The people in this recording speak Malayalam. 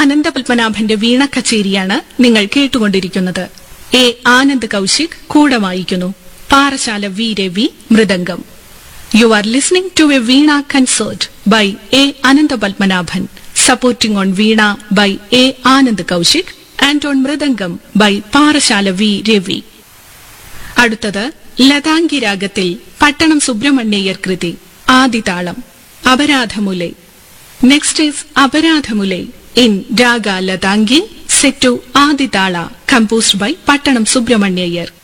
അനന്തപത്മനാഭന്റെ വീണ കച്ചേരിയാണ് നിങ്ങൾ കേട്ടുകൊണ്ടിരിക്കുന്നത് എ ആനന്ദ് കൌശിക് കൂടെ വായിക്കുന്നു പാറശാല വി രവി മൃദംഗം you are listening to a veena concert by A Ananthapadmanabhan supporting on veena by A Anand Kaushik and on mridangam by Parassala V Ravi അടുത്തത് ലതാംഗി രാഗത്തിൽ പട്ടണം സുബ്രഹ്മണ്യയ്യർ കൃതി ആദിതാളം Aparadhamulai next is Aparadhamulai in raga Latangi set Adi tala composed by Pattanam സുബ്രഹ്മണ്യയ്യർ